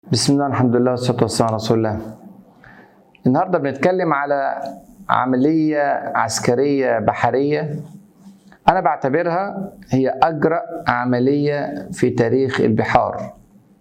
بسم الله الحمد لله والصلاة والسلام على رسول الله النهاردة بنتكلم على عملية عسكرية بحرية أنا بعتبرها هي أجرأ عملية في تاريخ البحار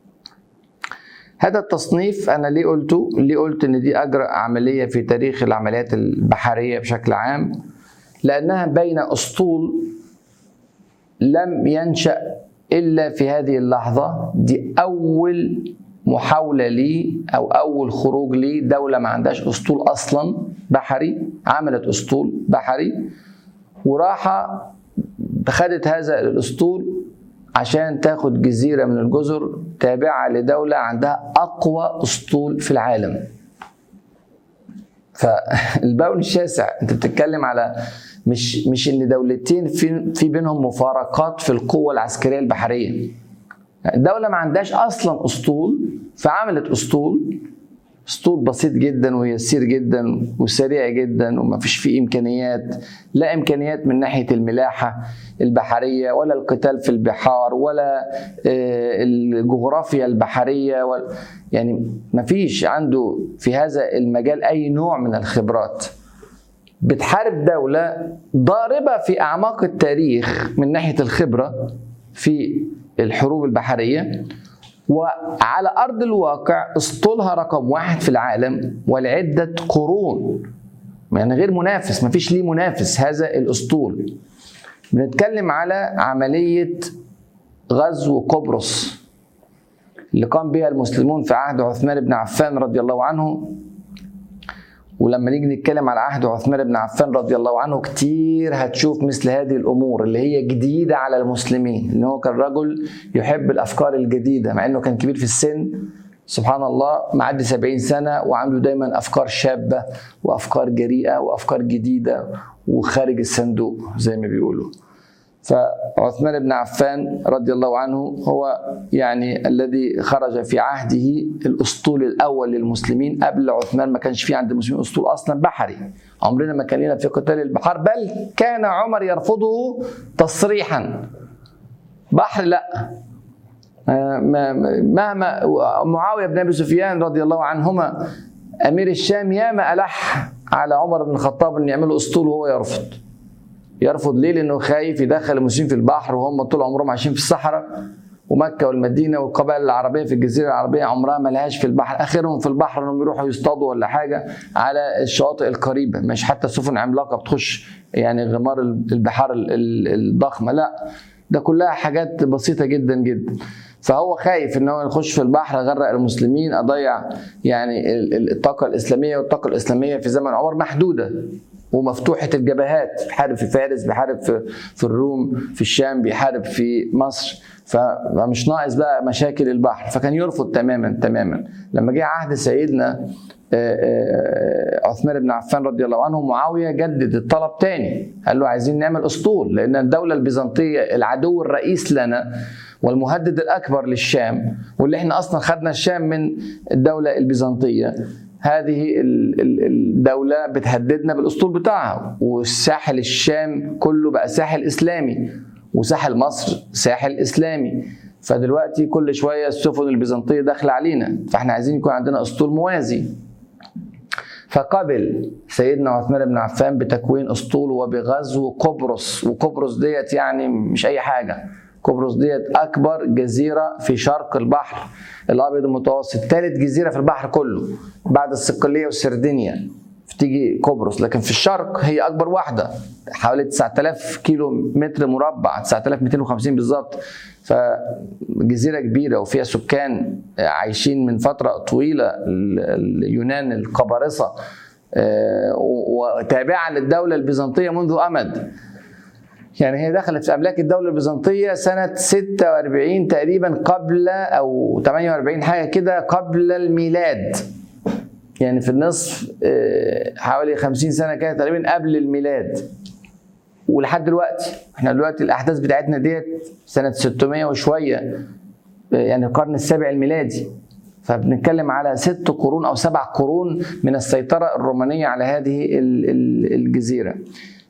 هذا التصنيف أنا ليه قلته؟ ليه قلت إن دي أجرأ عملية في تاريخ العمليات البحرية بشكل عام؟ لأنها بين أسطول لم ينشأ إلا في هذه اللحظة دي أول محاولة لي أو أول خروج لي دولة ما عندهاش أسطول أصلا بحري عملت أسطول بحري وراحة خدت هذا الأسطول عشان تاخد جزيرة من الجزر تابعة لدولة عندها أقوى أسطول في العالم فالبون الشاسع انت بتتكلم على مش مش ان دولتين في في بينهم مفارقات في القوه العسكريه البحريه الدوله ما عندهاش اصلا اسطول فعملت اسطول اسطول بسيط جدا ويسير جدا وسريع جدا وما فيش فيه امكانيات لا امكانيات من ناحيه الملاحه البحريه ولا القتال في البحار ولا الجغرافيا البحريه ولا يعني ما فيش عنده في هذا المجال اي نوع من الخبرات بتحارب دولة ضاربة في أعماق التاريخ من ناحية الخبرة في الحروب البحرية وعلى أرض الواقع اسطولها رقم واحد في العالم ولعدة قرون يعني غير منافس مفيش ليه منافس هذا الاسطول بنتكلم على عملية غزو قبرص اللي قام بها المسلمون في عهد عثمان بن عفان رضي الله عنه ولما نيجي نتكلم على عهد عثمان بن عفان رضي الله عنه كتير هتشوف مثل هذه الامور اللي هي جديده على المسلمين ان هو كان رجل يحب الافكار الجديده مع انه كان كبير في السن سبحان الله معدي 70 سنه وعنده دايما افكار شابه وافكار جريئه وافكار جديده وخارج الصندوق زي ما بيقولوا فعثمان بن عفان رضي الله عنه هو يعني الذي خرج في عهده الاسطول الاول للمسلمين قبل عثمان ما كانش في عند المسلمين اسطول اصلا بحري عمرنا ما كان لنا في قتال البحار بل كان عمر يرفضه تصريحا بحر لا مهما معاويه بن ابي سفيان رضي الله عنهما امير الشام ياما الح على عمر بن الخطاب ان يعملوا اسطول وهو يرفض يرفض ليه؟ لانه خايف يدخل المسلمين في البحر وهم طول عمرهم عايشين في الصحراء ومكه والمدينه والقبائل العربيه في الجزيره العربيه عمرها ما لهاش في البحر اخرهم في البحر انهم يروحوا يصطادوا ولا حاجه على الشواطئ القريبه مش حتى سفن عملاقه بتخش يعني غمار البحار الضخمه لا ده كلها حاجات بسيطه جدا جدا فهو خايف ان هو يخش في البحر اغرق المسلمين اضيع يعني الطاقه الاسلاميه والطاقه الاسلاميه في زمن عمر محدوده ومفتوحة الجبهات بيحارب في فارس بيحارب في, في الروم في الشام بيحارب في مصر فمش ناقص بقى مشاكل البحر فكان يرفض تماما تماما لما جه عهد سيدنا عثمان بن عفان رضي الله عنه معاوية جدد الطلب تاني قال له عايزين نعمل أسطول لأن الدولة البيزنطية العدو الرئيس لنا والمهدد الأكبر للشام واللي احنا أصلا خدنا الشام من الدولة البيزنطية هذه الدولة بتهددنا بالأسطول بتاعها والساحل الشام كله بقى ساحل إسلامي وساحل مصر ساحل إسلامي فدلوقتي كل شوية السفن البيزنطية داخلة علينا فاحنا عايزين يكون عندنا أسطول موازي فقبل سيدنا عثمان بن عفان بتكوين أسطول وبغزو قبرص وقبرص ديت يعني مش أي حاجة قبرص ديت أكبر جزيرة في شرق البحر الأبيض المتوسط ثالث جزيرة في البحر كله بعد الصقلية والسردينيا تيجي قبرص لكن في الشرق هي أكبر واحدة حوالي 9000 كيلو متر مربع 9250 بالظبط فجزيرة كبيرة وفيها سكان عايشين من فترة طويلة اليونان القبارصة وتابعة للدولة البيزنطية منذ أمد يعني هي دخلت في املاك الدوله البيزنطيه سنه 46 تقريبا قبل او 48 حاجه كده قبل الميلاد يعني في النصف حوالي 50 سنه كده تقريبا قبل الميلاد ولحد دلوقتي احنا دلوقتي الاحداث بتاعتنا ديت سنه 600 وشويه يعني القرن السابع الميلادي فبنتكلم على ست قرون او سبع قرون من السيطره الرومانيه على هذه الجزيره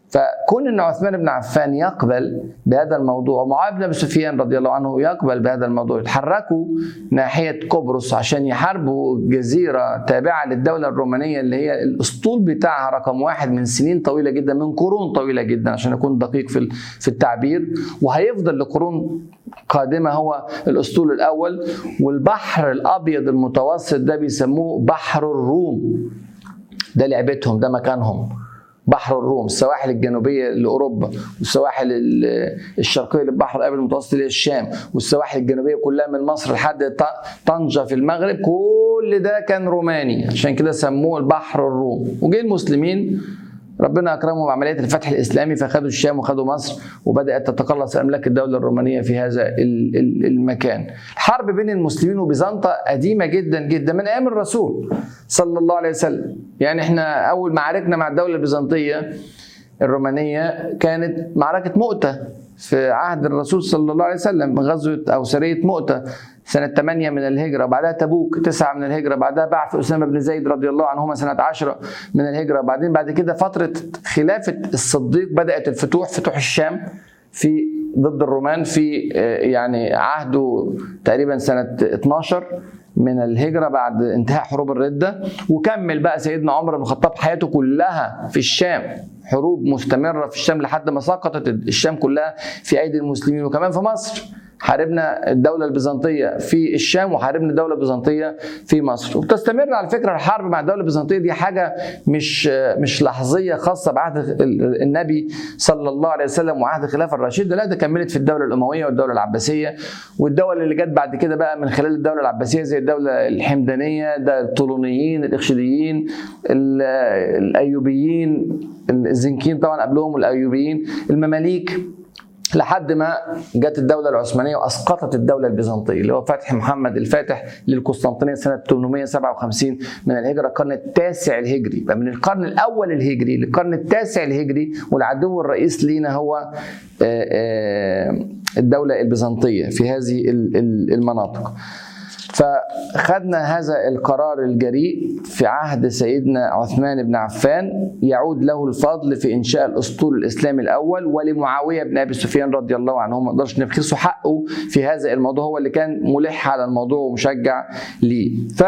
فكون ان عثمان بن عفان يقبل بهذا الموضوع ومعاويه بن ابي سفيان رضي الله عنه يقبل بهذا الموضوع يتحركوا ناحيه قبرص عشان يحاربوا جزيره تابعه للدوله الرومانيه اللي هي الاسطول بتاعها رقم واحد من سنين طويله جدا من قرون طويله جدا عشان اكون دقيق في في التعبير وهيفضل لقرون قادمه هو الاسطول الاول والبحر الابيض المتوسط ده بيسموه بحر الروم ده لعبتهم ده مكانهم بحر الروم السواحل الجنوبيه لاوروبا والسواحل الشرقيه للبحر الابيض المتوسط للشام والسواحل الجنوبيه كلها من مصر لحد طنجه في المغرب كل ده كان روماني عشان كده سموه البحر الروم وجه المسلمين ربنا اكرمهم بعمليه الفتح الاسلامي فخدوا الشام وخدوا مصر وبدات تتقلص املاك الدوله الرومانيه في هذا المكان. الحرب بين المسلمين وبيزنطه قديمه جدا جدا من ايام الرسول صلى الله عليه وسلم. يعني احنا اول معاركنا مع الدوله البيزنطيه الرومانيه كانت معركه مؤته في عهد الرسول صلى الله عليه وسلم غزوه او سريه مؤته سنة 8 من الهجرة بعدها تبوك 9 من الهجرة بعدها بعث أسامة بن زيد رضي الله عنهما سنة 10 من الهجرة بعدين بعد كده فترة خلافة الصديق بدأت الفتوح فتوح الشام في ضد الرومان في يعني عهده تقريبا سنة 12 من الهجرة بعد انتهاء حروب الردة وكمل بقى سيدنا عمر بن الخطاب حياته كلها في الشام حروب مستمرة في الشام لحد ما سقطت الشام كلها في أيدي المسلمين وكمان في مصر حاربنا الدولة البيزنطية في الشام وحاربنا الدولة البيزنطية في مصر وبتستمر على فكرة الحرب مع الدولة البيزنطية دي حاجة مش مش لحظية خاصة بعهد النبي صلى الله عليه وسلم وعهد الخلافة الراشدة لا ده كملت في الدولة الأموية والدولة العباسية والدول اللي جت بعد كده بقى من خلال الدولة العباسية زي الدولة الحمدانية ده الطولونيين الإخشيديين الأيوبيين الزنكيين طبعا قبلهم الأيوبيين المماليك لحد ما جت الدولة العثمانية وأسقطت الدولة البيزنطية اللي هو فتح محمد الفاتح للقسطنطينية سنة 857 من الهجرة القرن التاسع الهجري فمن القرن الأول الهجري للقرن التاسع الهجري والعدو الرئيس لينا هو الدولة البيزنطية في هذه المناطق فخدنا هذا القرار الجريء في عهد سيدنا عثمان بن عفان يعود له الفضل في انشاء الاسطول الاسلامي الاول ولمعاويه بن ابي سفيان رضي الله عنه ما نقدرش نبخسه حقه في هذا الموضوع هو اللي كان ملح على الموضوع ومشجع ليه ف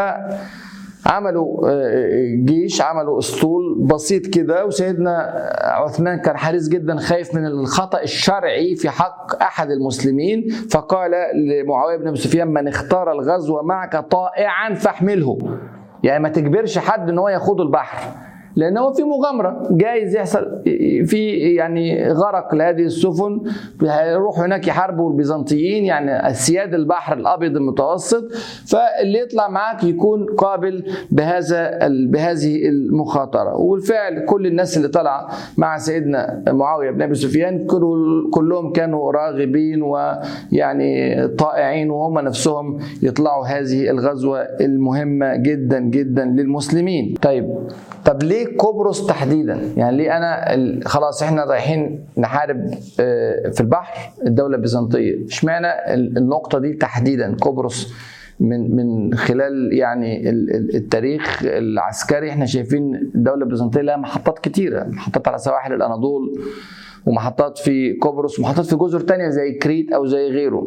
عملوا جيش عملوا اسطول بسيط كده وسيدنا عثمان كان حريص جدا خايف من الخطا الشرعي في حق احد المسلمين فقال لمعاويه بن ابي سفيان من اختار الغزو معك طائعا فاحمله يعني ما تجبرش حد ان هو يخوض البحر لان هو في مغامره جايز يحصل في يعني غرق لهذه السفن هيروحوا هناك يحاربوا البيزنطيين يعني اسياد البحر الابيض المتوسط فاللي يطلع معاك يكون قابل بهذا بهذه المخاطره وبالفعل كل الناس اللي طلع مع سيدنا معاويه بن ابي سفيان كلهم كانوا راغبين ويعني طائعين وهم نفسهم يطلعوا هذه الغزوه المهمه جدا جدا للمسلمين طيب طب ليه قبرص تحديدا؟ يعني ليه انا خلاص احنا رايحين نحارب في البحر الدوله البيزنطيه، اشمعنى النقطه دي تحديدا قبرص من من خلال يعني التاريخ العسكري احنا شايفين الدوله البيزنطيه لها محطات كتيره، محطات على سواحل الاناضول ومحطات في قبرص ومحطات في جزر تانية زي كريت او زي غيره.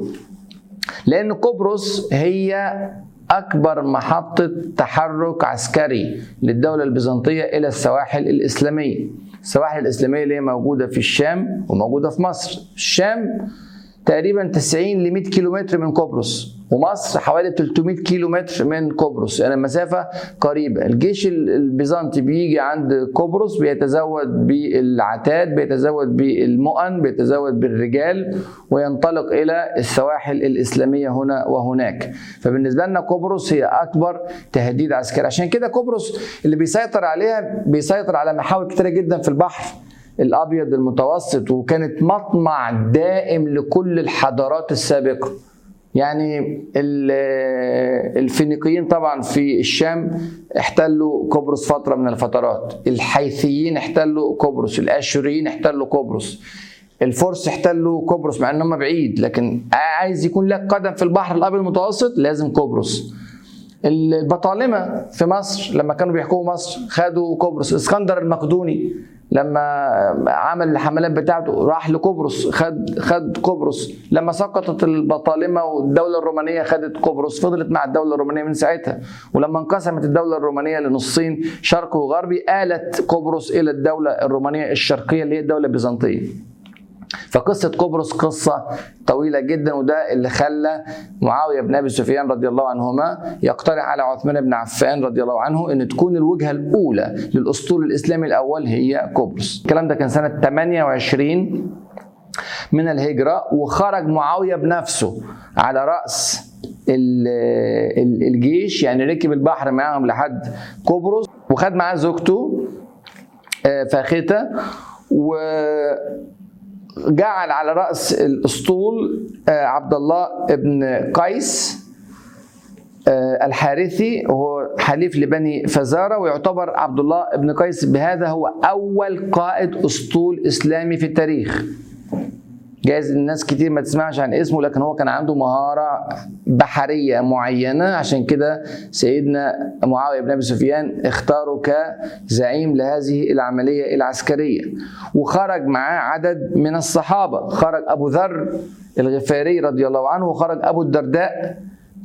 لان قبرص هي أكبر محطة تحرك عسكري للدولة البيزنطية إلى السواحل الإسلامية السواحل الإسلامية اللي هي موجودة في الشام وموجودة في مصر الشام تقريبا 90 ل 100 كيلومتر من قبرص ومصر حوالي 300 كيلو متر من قبرص يعني المسافة قريبة الجيش البيزنطي بيجي عند قبرص بيتزود بالعتاد بيتزود بالمؤن بيتزود بالرجال وينطلق إلى السواحل الإسلامية هنا وهناك فبالنسبة لنا قبرص هي أكبر تهديد عسكري عشان كده قبرص اللي بيسيطر عليها بيسيطر على محاور كتيرة جدا في البحر الابيض المتوسط وكانت مطمع دائم لكل الحضارات السابقه يعني الفينيقيين طبعا في الشام احتلوا قبرص فتره من الفترات الحيثيين احتلوا قبرص الاشوريين احتلوا قبرص الفرس احتلوا قبرص مع انهم بعيد لكن عايز يكون لك قدم في البحر الابيض المتوسط لازم قبرص البطالمه في مصر لما كانوا بيحكموا مصر خدوا قبرص الاسكندر المقدوني لما عمل الحملات بتاعته راح لقبرص خد خد قبرص لما سقطت البطالمه والدوله الرومانيه خدت قبرص فضلت مع الدوله الرومانيه من ساعتها ولما انقسمت الدوله الرومانيه لنصين شرقي وغربي آلت قبرص الى الدوله الرومانيه الشرقيه اللي هي الدوله البيزنطيه فقصة قبرص قصة طويلة جدا وده اللي خلى معاوية بن أبي سفيان رضي الله عنهما يقترح على عثمان بن عفان رضي الله عنه أن تكون الوجهة الأولى للأسطول الإسلامي الأول هي قبرص الكلام ده كان سنة 28 من الهجرة وخرج معاوية بنفسه على رأس الجيش يعني ركب البحر معاهم لحد قبرص وخد معاه زوجته فاخته و جعل على راس الاسطول عبد الله بن قيس الحارثي وهو حليف لبني فزارة ويعتبر عبد الله بن قيس بهذا هو أول قائد أسطول إسلامي في التاريخ جايز الناس كتير ما تسمعش عن اسمه لكن هو كان عنده مهارة بحرية معينة عشان كده سيدنا معاوية بن أبي سفيان اختاره كزعيم لهذه العملية العسكرية وخرج معاه عدد من الصحابة خرج أبو ذر الغفاري رضي الله عنه وخرج أبو الدرداء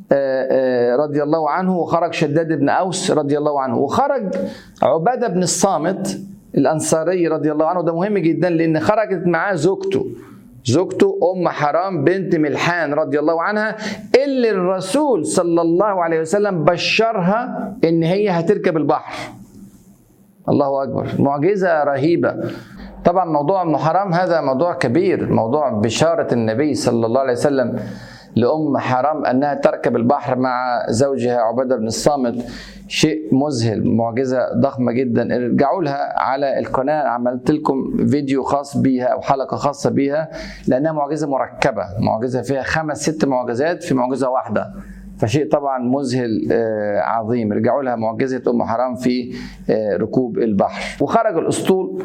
رضي الله عنه وخرج شداد بن أوس رضي الله عنه وخرج عبادة بن الصامت الأنصاري رضي الله عنه ده مهم جدا لأن خرجت معاه زوجته زوجته ام حرام بنت ملحان رضي الله عنها اللي الرسول صلى الله عليه وسلم بشرها ان هي هتركب البحر الله اكبر معجزه رهيبه طبعا موضوع ام حرام هذا موضوع كبير موضوع بشاره النبي صلى الله عليه وسلم لأم حرام أنها تركب البحر مع زوجها عبادة بن الصامت شيء مذهل معجزة ضخمة جدا ارجعوا لها على القناة عملت لكم فيديو خاص بيها أو حلقة خاصة بيها لأنها معجزة مركبة معجزة فيها خمس ست معجزات في معجزة واحدة فشيء طبعا مذهل عظيم ارجعوا لها معجزة أم حرام في ركوب البحر وخرج الأسطول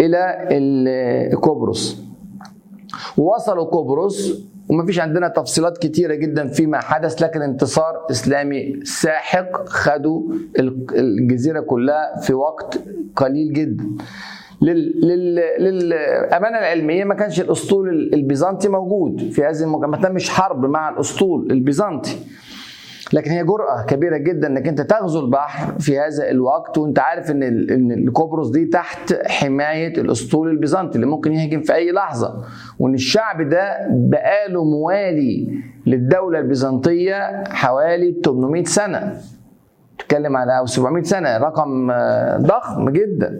إلى قبرص ووصلوا قبرص وما فيش عندنا تفصيلات كتيرة جدا فيما حدث لكن انتصار إسلامي ساحق خدوا الجزيرة كلها في وقت قليل جدا لل... لل... للأمانة العلمية ما كانش الأسطول البيزنطي موجود في هذه المجمع ما تمش حرب مع الأسطول البيزنطي لكن هي جرأة كبيرة جدا انك انت تغزو البحر في هذا الوقت وانت عارف ان ان قبرص دي تحت حماية الاسطول البيزنطي اللي ممكن يهجم في اي لحظة وان الشعب ده بقاله موالي للدولة البيزنطية حوالي 800 سنة تتكلم على او 700 سنة رقم ضخم جدا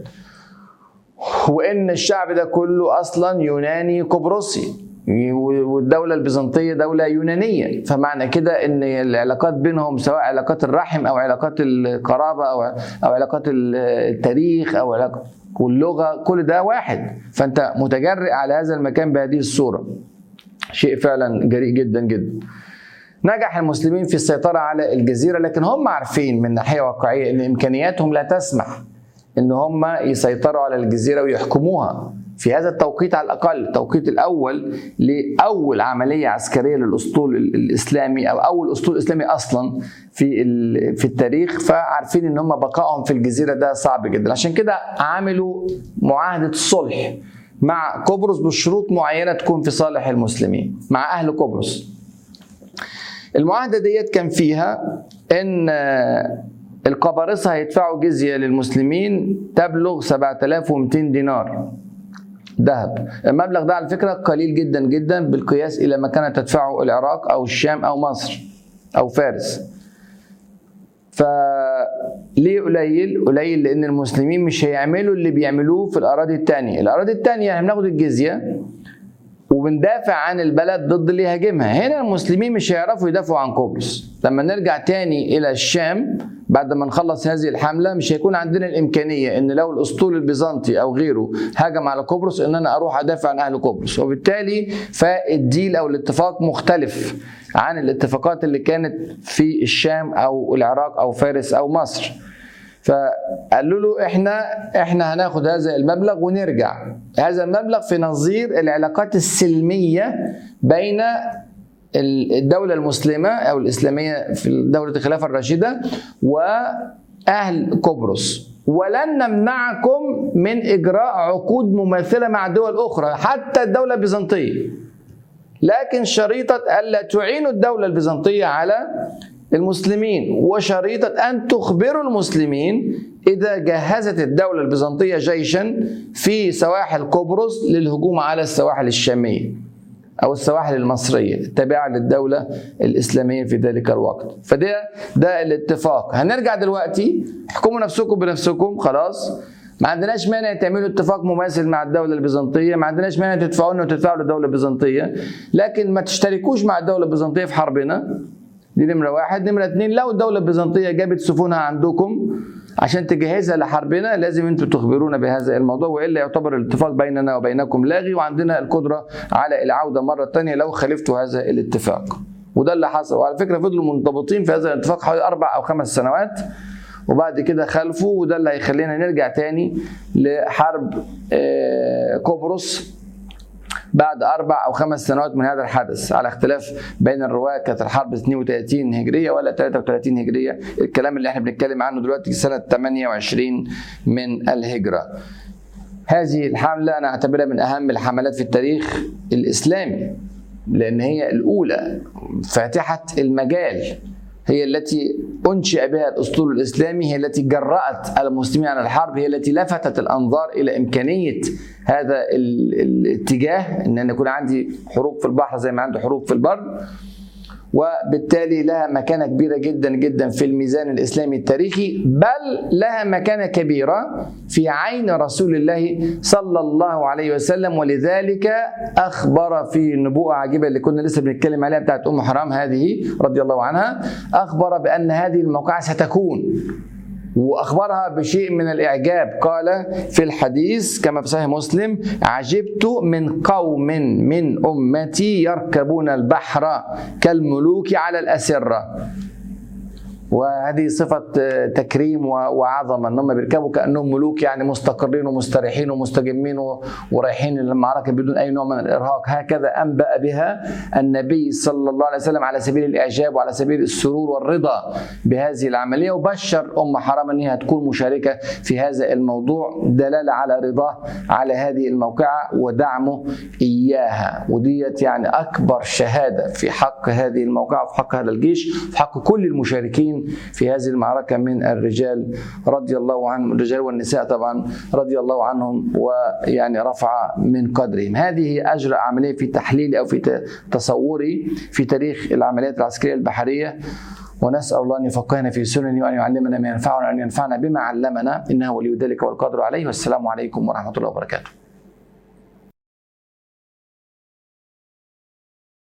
وان الشعب ده كله اصلا يوناني قبرصي والدولة البيزنطية دولة يونانية فمعنى كده ان العلاقات بينهم سواء علاقات الرحم او علاقات القرابة او او علاقات التاريخ او علاقات واللغة كل ده واحد فانت متجرئ على هذا المكان بهذه الصورة شيء فعلا جريء جدا جدا نجح المسلمين في السيطرة على الجزيرة لكن هم عارفين من ناحية واقعية ان امكانياتهم لا تسمح ان هم يسيطروا على الجزيرة ويحكموها في هذا التوقيت على الاقل التوقيت الاول لاول عمليه عسكريه للاسطول الاسلامي او اول اسطول اسلامي اصلا في في التاريخ فعارفين ان هم بقائهم في الجزيره ده صعب جدا عشان كده عملوا معاهده صلح مع قبرص بشروط معينه تكون في صالح المسلمين مع اهل قبرص المعاهده ديت كان فيها ان القبارصه هيدفعوا جزيه للمسلمين تبلغ 7200 دينار ذهب المبلغ ده على فكرة قليل جدا جدا بالقياس إلى ما كانت تدفعه العراق أو الشام أو مصر أو فارس فليه قليل؟ قليل لأن المسلمين مش هيعملوا اللي بيعملوه في الأراضي التانية الأراضي التانية احنا بناخد الجزية وبندافع عن البلد ضد اللي يهاجمها هنا المسلمين مش هيعرفوا يدافعوا عن قبرص لما نرجع تاني إلى الشام بعد ما نخلص هذه الحمله مش هيكون عندنا الامكانيه ان لو الاسطول البيزنطي او غيره هاجم على قبرص ان انا اروح ادافع عن اهل قبرص وبالتالي فالديل او الاتفاق مختلف عن الاتفاقات اللي كانت في الشام او العراق او فارس او مصر فقالوا له احنا احنا هناخد هذا المبلغ ونرجع هذا المبلغ في نظير العلاقات السلميه بين الدولة المسلمة أو الإسلامية في دولة الخلافة الراشدة و اهل قبرص ولن نمنعكم من اجراء عقود مماثله مع دول اخرى حتى الدوله البيزنطيه لكن شريطه الا تعينوا الدوله البيزنطيه على المسلمين وشريطه ان تخبروا المسلمين اذا جهزت الدوله البيزنطيه جيشا في سواحل قبرص للهجوم على السواحل الشاميه او السواحل المصريه التابعه للدوله الاسلاميه في ذلك الوقت فده ده الاتفاق هنرجع دلوقتي احكموا نفسكم بنفسكم خلاص ما عندناش مانع تعملوا اتفاق مماثل مع الدولة البيزنطية، ما عندناش مانع تدفعوا لنا وتدفعوا للدولة البيزنطية، لكن ما تشتركوش مع الدولة البيزنطية في حربنا. دي نمرة واحد، نمرة اتنين لو الدولة البيزنطية جابت سفنها عندكم عشان تجهزها لحربنا لازم انتم تخبرونا بهذا الموضوع والا يعتبر الاتفاق بيننا وبينكم لاغي وعندنا القدره على العوده مره ثانيه لو خالفتوا هذا الاتفاق وده اللي حصل وعلى فكره فضلوا منضبطين في هذا الاتفاق حوالي اربع او خمس سنوات وبعد كده خلفوا وده اللي هيخلينا نرجع تاني لحرب قبرص بعد اربع او خمس سنوات من هذا الحدث على اختلاف بين الرواه كانت الحرب 32 هجريه ولا 33 هجريه الكلام اللي احنا بنتكلم عنه دلوقتي سنه 28 من الهجره هذه الحمله انا اعتبرها من اهم الحملات في التاريخ الاسلامي لان هي الاولى فاتحه المجال هي التي انشئ بها الاسطول الاسلامي هي التي جرأت المسلمين على الحرب هي التي لفتت الانظار الى امكانيه هذا الاتجاه ان انا يكون عندي حروب في البحر زي ما عندي حروب في البر وبالتالي لها مكانة كبيرة جدا جدا في الميزان الإسلامي التاريخي بل لها مكانة كبيرة في عين رسول الله صلى الله عليه وسلم ولذلك أخبر في النبوءة عجيبة اللي كنا لسه بنتكلم عليها بتاعت أم حرام هذه رضي الله عنها أخبر بأن هذه الموقعة ستكون واخبرها بشيء من الاعجاب قال في الحديث كما في صحيح مسلم عجبت من قوم من امتي يركبون البحر كالملوك على الاسره وهذه صفة تكريم وعظمة انهم بيركبوا كانهم ملوك يعني مستقرين ومستريحين ومستجمين ورايحين للمعركة بدون اي نوع من الارهاق هكذا انبأ بها النبي صلى الله عليه وسلم على سبيل الاعجاب وعلى سبيل السرور والرضا بهذه العملية وبشر ام حرام انها تكون مشاركة في هذا الموضوع دلالة على رضاه على هذه الموقعة ودعمه اياها وديت يعني اكبر شهادة في حق هذه الموقعة وفي حق هذا الجيش وفي حق كل المشاركين في هذه المعركة من الرجال رضي الله عنهم الرجال والنساء طبعا رضي الله عنهم ويعني رفع من قدرهم هذه أجرى عملية في تحليلي أو في تصوري في تاريخ العمليات العسكرية البحرية ونسأل الله أن يفقهنا في سننه وأن يعلمنا ما ينفعنا وأن ينفعنا بما علمنا إنه ولي ذلك والقادر عليه والسلام عليكم ورحمة الله وبركاته